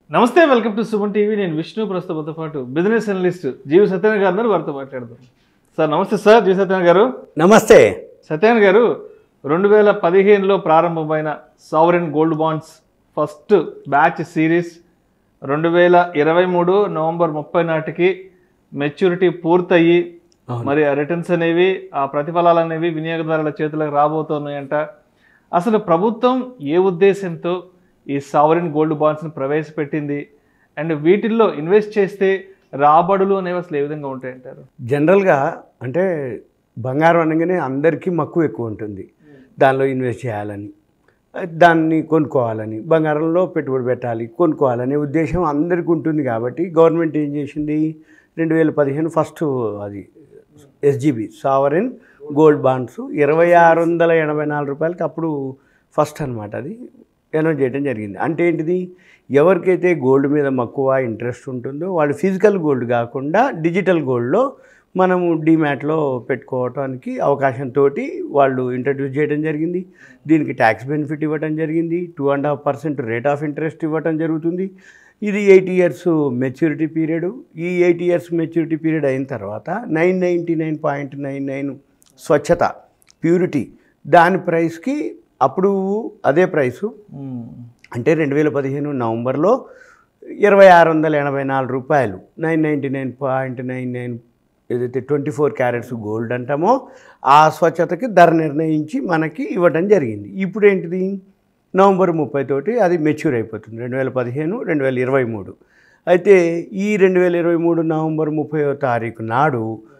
నమస్తే welcome to Suman TV నేను విష్ణు ప్రస్తుతంతో పాటు బిజినెస్ అనలిస్ట్ జీవి సత్యనారాయణ గారు ఉన్నారు, వారితో మాట్లాడదాం సార్ నమస్తే సార్ జీవి సత్యనారాయణ గారు నమస్తే సత్యనారాయణ గారు రెండు వేల పదిహేనులో ప్రారంభమైన sovereign gold bonds first batch series రెండు వేల ఇరవై మూడు నవంబర్ ముప్పై నాటికి మెచ్యూరిటీ పూర్తయి అవును. మరి ఆ రిటర్న్స్ అనేవి ఆ ప్రతిఫలాలు అనేవి వినియోగదారుల చేతులకు రాబోతున్నాయంట అసలు ప్రభుత్వం ఏ ఉద్దేశంతో ఈ సావరిన్ గోల్డ్ బాండ్స్ని ప్రవేశపెట్టింది అండ్ వీటిల్లో ఇన్వెస్ట్ చేస్తే రాబడులు అనేవి అసలు ఏ విధంగా ఉంటాయంటారు జనరల్గా అంటే బంగారం అనగానే అందరికీ మక్కువ ఎక్కువ ఉంటుంది దానిలో ఇన్వెస్ట్ చేయాలని దాన్ని కొనుక్కోవాలని బంగారంలో పెట్టుబడి పెట్టాలి కొనుక్కోవాలనే ఉద్దేశం అందరికీ ఉంటుంది కాబట్టి గవర్నమెంట్ ఏం చేసింది రెండు వేల పదిహేను ఫస్ట్ అది ఎస్జీబీ సావరెన్ గోల్డ్ బాండ్స్ ఇరవై ఆరు వందల ఎనభై నాలుగు రూపాయలకి అప్పుడు ఫస్ట్ అనమాట అది అనౌన్స్ చేయడం జరిగింది అంటే ఏంటిది ఎవరికైతే గోల్డ్ మీద మక్కువ ఇంట్రెస్ట్ ఉంటుందో వాళ్ళు ఫిజికల్ గోల్డ్ కాకుండా డిజిటల్ గోల్డ్లో మనము డిమ్యాట్లో పెట్టుకోవటానికి అవకాశంతో వాళ్ళు ఇంట్రడ్యూస్ చేయడం జరిగింది దీనికి ట్యాక్స్ బెనిఫిట్ ఇవ్వడం జరిగింది two and half percent rate of interest ఇవ్వడం జరుగుతుంది ఇది ఎయిట్ ఇయర్స్ మెచ్యూరిటీ పీరియడ్ ఈ ఎయిట్ ఇయర్స్ మెచ్యూరిటీ పీరియడ్ అయిన తర్వాత nine ninety nine point nine nine స్వచ్ఛత ప్యూరిటీ దాని ప్రైస్కి అప్పుడు అదే ప్రైసు అంటే రెండు వేల పదిహేను నవంబర్లో ఇరవై ఆరు వందల ఎనభై నాలుగు రూపాయలు nine ninety nine point nine nine ఏదైతే ట్వంటీ ఫోర్ క్యారెట్స్ గోల్డ్ అంటామో ఆ స్వచ్ఛతకి ధర నిర్ణయించి మనకి ఇవ్వడం జరిగింది ఇప్పుడు ఏంటిది నవంబర్ ముప్పై తోటి అది మెచ్యూర్ అయిపోతుంది రెండు వేల పదిహేను రెండు వేల ఇరవై మూడు అయితే ఈ రెండు వేల ఇరవై మూడు నవంబర్ ముప్పైవ తారీఖు నాడు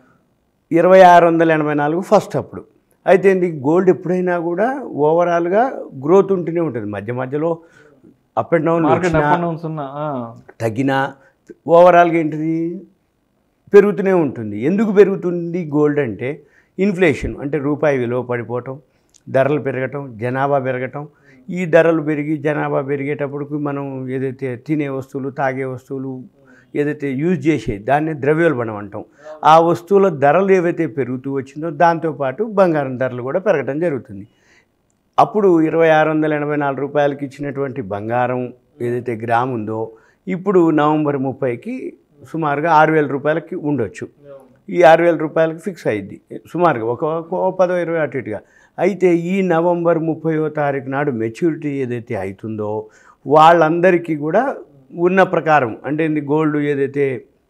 ఇరవై ఆరు వందల ఎనభై నాలుగు ఫస్ట్ అప్పుడు అయితే ఏంది గోల్డ్ ఎప్పుడైనా కూడా ఓవరాల్గా గ్రోత్ ఉంటూనే ఉంటుంది మధ్య మధ్యలో up and down market up and downs ఉన్న ఆ, తగ్గినా ఓవరాల్గా ఏంటిది పెరుగుతూనే ఉంటుంది ఎందుకు పెరుగుతుంది గోల్డ్ అంటే ఇన్ఫ్లేషన్ అంటే రూపాయి విలువ పడిపోవటం ధరలు పెరగటం జనాభా పెరగటం ఈ ధరలు పెరిగి జనాభా పెరిగేటప్పటికి మనం ఏదైతే తినే వస్తువులు తాగే వస్తువులు ఏదైతే యూజ్ చేసే దాన్ని ద్రవ్యోల్బణం అంటాం ఆ వస్తువుల ధరలు ఏవైతే పెరుగుతూ వచ్చిందో దాంతోపాటు బంగారం ధరలు కూడా పెరగటం జరుగుతుంది అప్పుడు ఇరవై ఆరు వందల ఎనభై నాలుగు రూపాయలకి ఇచ్చినటువంటి బంగారం ఏదైతే గ్రామ్ ఉందో ఇప్పుడు నవంబర్ ముప్పైకి సుమారుగా ఆరు వేల రూపాయలకి ఉండొచ్చు ఈ ఆరు వేల రూపాయలకి ఫిక్స్ అయింది సుమారుగా ఒక ఒక పదో ఇరవై అటు ఇటుగా అయితే ఈ నవంబర్ ముప్పైవ తారీఖు నాడు మెచ్యూరిటీ ఏదైతే అవుతుందో వాళ్ళందరికీ కూడా ఉన్న ప్రకారం అంటే ఏంది గోల్డ్ ఏదైతే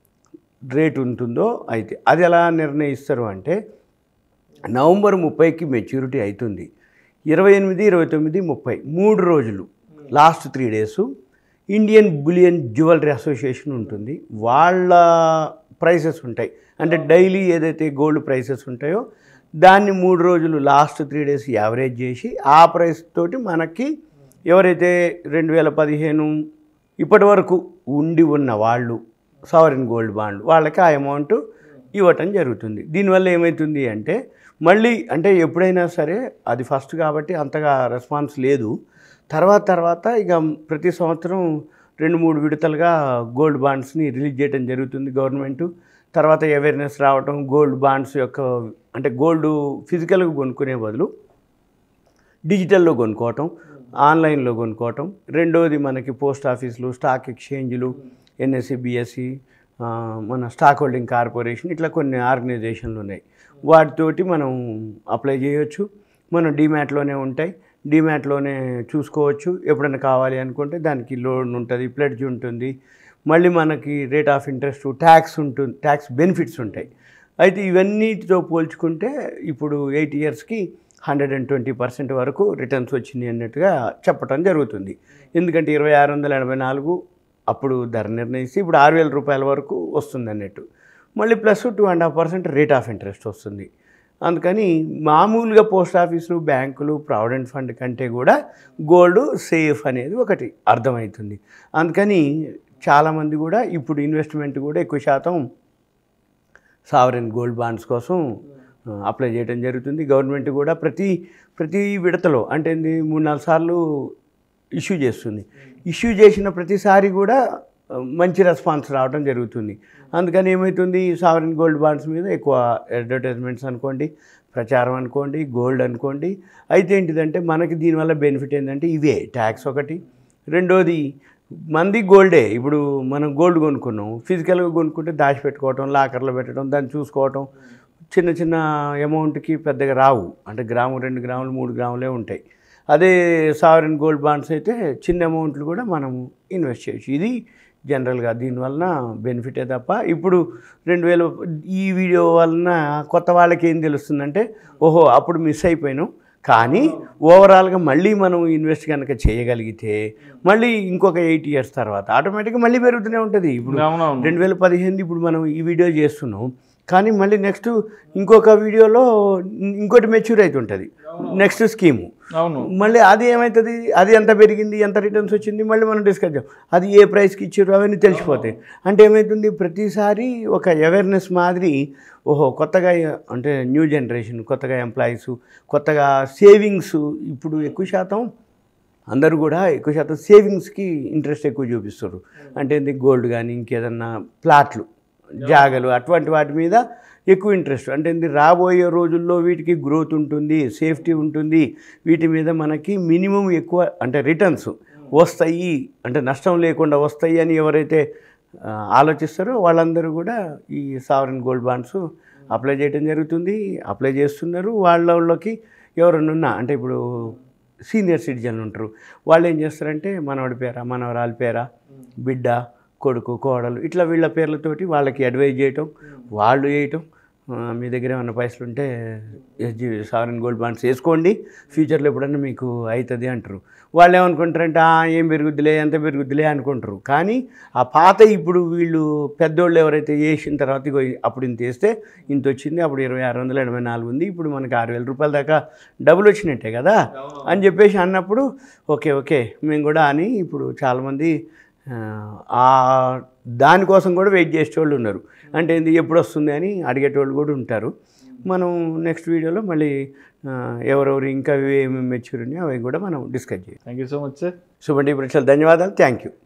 రేట్ ఉంటుందో అయితే అది ఎలా నిర్ణయిస్తారు అంటే నవంబర్ ముప్పైకి మెచ్యూరిటీ అవుతుంది ఇరవై ఎనిమిది ఇరవై తొమ్మిది ముప్పై మూడు రోజులు last three days Indian bullion jewellery association ఉంటుంది వాళ్ళ ప్రైసెస్ ఉంటాయి అంటే డైలీ ఏదైతే గోల్డ్ ప్రైసెస్ ఉంటాయో దాన్ని మూడు రోజులు లాస్ట్ త్రీ డేస్ యావరేజ్ చేసి ఆ ప్రైస్ తోటి మనకి ఎవరైతే రెండు వేల పదిహేను ఇప్పటి వరకు ఉండి ఉన్న వాళ్ళు సావరిన్ గోల్డ్ బాండ్ వాళ్ళకి ఆ అమౌంట్ ఇవ్వటం జరుగుతుంది దీనివల్ల ఏమవుతుంది అంటే మళ్ళీ అంటే ఎప్పుడైనా సరే అది ఫస్ట్ కాబట్టి అంతగా రెస్పాన్స్ లేదు తర్వాత తర్వాత ఇక ప్రతి సంవత్సరం రెండు మూడు విడతలుగా గోల్డ్ బాండ్స్ని రిలీజ్ చేయడం జరుగుతుంది గవర్నమెంట్ తర్వాత అవేర్నెస్ రావటం గోల్డ్ బాండ్స్ యొక్క అంటే గోల్డ్ ఫిజికల్గా కొనుక్కునే బదులు డిజిటల్లో కొనుక్కోవటం ఆన్లైన్లో కొనుక్కోవటం రెండోది మనకి పోస్ట్ ఆఫీసులు స్టాక్ ఎక్స్చేంజ్లు ఎన్ఎస్సి బిఎస్సి మన స్టాక్ హోల్డింగ్ కార్పొరేషన్ ఇట్లా కొన్ని ఆర్గనైజేషన్లు ఉన్నాయి వాటితోటి మనం అప్లై చేయొచ్చు మనం డిమ్యాట్లోనే ఉంటాయి డిమ్యాట్లోనే చూసుకోవచ్చు ఎప్పుడైనా కావాలి అనుకుంటే దానికి లోన్ ఉంటుంది ప్లెడ్జ్ ఉంటుంది మళ్ళీ మనకి రేట్ ఆఫ్ ఇంట్రెస్ట్ ట్యాక్స్ ఉంటుంది ట్యాక్స్ బెనిఫిట్స్ ఉంటాయి అయితే ఇవన్నిటితో పోల్చుకుంటే ఇప్పుడు ఎయిట్ ఇయర్స్కి హండ్రెడ్ అండ్ ట్వంటీ పర్సెంట్ వరకు రిటర్న్స్ వచ్చింది అన్నట్టుగా చెప్పడం జరుగుతుంది ఎందుకంటే ఇరవై ఆరు వందల ఎనభై నాలుగు అప్పుడు ధర నిర్ణయిస్తే ఇప్పుడు ఆరు వేల రూపాయల వరకు వస్తుంది అన్నట్టు మళ్ళీ plus two and half percent rate of interest వస్తుంది అందుకని మామూలుగా పోస్ట్ ఆఫీసులు బ్యాంకులు ప్రావిడెంట్ ఫండ్ కంటే కూడా గోల్డ్ సేఫ్ అనేది ఒకటి అర్థమవుతుంది అందుకని చాలామంది కూడా ఇప్పుడు ఇన్వెస్ట్మెంట్ కూడా ఎక్కువ శాతం సావరెన్ గోల్డ్ బాండ్స్ కోసం ఆ, అప్లై చేయడం జరుగుతుంది గవర్నమెంట్ కూడా ప్రతి ప్రతి విడతలో అంటే ఏంది మూడు నాలుగు సార్లు ఇష్యూ చేస్తుంది ఇష్యూ చేసిన ప్రతిసారి కూడా ఆ, మంచి రెస్పాన్స్ రావడం జరుగుతుంది అందుకని ఏమవుతుంది సావరెన్ గోల్డ్ బాండ్స్ మీద ఎక్కువ అడ్వర్టైజ్మెంట్స్ అనుకోండి ప్రచారం అనుకోండి గోల్డ్ అనుకోండి అయితే ఏంటిదంటే మనకి దీనివల్ల బెనిఫిట్ ఏంటంటే ఇవే ట్యాక్స్ ఒకటి రెండోది మంది గోల్డే ఇప్పుడు మనం గోల్డ్ కొనుక్కున్నాం ఫిజికల్గా కొనుక్కుంటే దాచిపెట్టుకోవటం లాకర్లో పెట్టడం దాన్ని చూసుకోవటం చిన్న చిన్న అమౌంట్కి పెద్దగా రావు అంటే గ్రాము రెండు గ్రాములు మూడు గ్రాములే ఉంటాయి అదే సావరిన్ గోల్డ్ బాండ్స్ అయితే చిన్న అమౌంట్లు కూడా మనము ఇన్వెస్ట్ చేయొచ్చు ఇది జనరల్గా దీనివలన బెనిఫిటే తప్ప ఇప్పుడు రెండు వేల ఈ వీడియో వలన కొత్త వాళ్ళకి ఏం తెలుస్తుందంటే ఓహో అప్పుడు మిస్ అయిపోయాను కానీ ఓవరాల్గా మళ్ళీ మనం ఇన్వెస్ట్ కనుక చేయగలిగితే మళ్ళీ ఇంకొక ఎయిట్ ఇయర్స్ తర్వాత ఆటోమేటిక్గా మళ్ళీ పెరుగుతూనే ఉంటుంది ఇప్పుడు అవునవును రెండు వేల పదిహేను ఇప్పుడు మనం ఈ వీడియో చేస్తున్నాం కానీ మళ్ళీ నెక్స్ట్ ఇంకొక వీడియోలో ఇంకోటి మెచ్యూర్ అవుతుంటుంది నెక్స్ట్ స్కీము అవును మళ్ళీ అది ఏమవుతుంది అది ఎంత పెరిగింది ఎంత రిటర్న్స్ వచ్చింది మళ్ళీ మనం డిస్కస్ చేద్దాం అది ఏ ప్రైస్కి ఇచ్చారు అవన్నీ తెలిసిపోతాయి అంటే ఏమవుతుంది ప్రతిసారి ఒక అవేర్నెస్ మాదిరి ఓహో కొత్తగా అంటే న్యూ జనరేషన్ కొత్తగా ఎంప్లాయీస్ కొత్తగా సేవింగ్స్ ఇప్పుడు ఎక్కువ శాతం అందరూ కూడా ఎక్కువ శాతం సేవింగ్స్కి ఇంట్రెస్ట్ ఎక్కువ చూపిస్తారు అంటే ఏంది గోల్డ్ కానీ ఇంకేదన్నా ప్లాట్లు జాగలు అటువంటి వాటి మీద ఎక్కువ ఇంట్రెస్ట్ అంటే ఏంది రాబోయే రోజుల్లో వీటికి గ్రోత్ ఉంటుంది సేఫ్టీ ఉంటుంది వీటి మీద మనకి మినిమం ఎక్కువ అంటే రిటర్న్స్ వస్తాయి అంటే నష్టం లేకుండా వస్తాయి అని ఎవరైతే ఆ, ఆలోచిస్తారో వాళ్ళందరూ కూడా ఈ సావరన్ గోల్డ్ బాండ్స్ అప్లై చేయడం జరుగుతుంది అప్లై చేస్తున్నారు వాళ్ళకి ఎవరన్నా ఉన్నా అంటే ఇప్పుడు సీనియర్ సిటిజన్లు ఉంటారు వాళ్ళు ఏం చేస్తారంటే మనవడి పేర మనవరాలి పేర బిడ్డ కొడుకు కోడలు ఇట్లా వీళ్ళ పేర్లతోటి వాళ్ళకి అడ్వైజ్ చేయటం వాళ్ళు వేయటం ఆ, మీ దగ్గర ఏమైనా పైసలు ఉంటే ఎస్జీ సావరన్ గోల్డ్ బాండ్స్ వేసుకోండి ఫ్యూచర్లో ఎప్పుడన్నా మీకు అవుతుంది అంటారు వాళ్ళు ఏమనుకుంటారంటే "ఆ, ఏం పెరుగుద్దిలే ఎంత పెరుగుద్దిలే అనుకుంటారు కానీ ఆ పాత ఇప్పుడు వీళ్ళు పెద్దోళ్ళు ఎవరైతే వేసిన తర్వాత ఇగో అప్పుడు ఇంత వేస్తే ఇంత వచ్చింది అప్పుడు ఇరవై ఆరు వందల ఎనభై నాలుగు ఉంది ఇప్పుడు మనకి ఆరు వేల రూపాయల దాకా డబ్బులు వచ్చినట్టే కదా అని చెప్పేసి అన్నప్పుడు ఓకే ఓకే మేము కూడా అని ఇప్పుడు చాలామంది ఆ, ఆ దానికోసం కూడా వెయిట్ చేసేవాళ్ళు ఉన్నారు అంటే ఏంది ఎప్పుడు వస్తుంది అని అడిగేటోళ్ళు కూడా ఉంటారు మనం నెక్స్ట్ వీడియోలో మళ్ళీ ఆ, ఎవరెవరు ఇంకా ఏమేమి మెచ్యూర్ ఉన్నాయో అవి కూడా మనం డిస్కస్ చేయాలి thank you so much sir శుభండి ఇప్పుడు ధన్యవాదాలు థ్యాంక్ యూ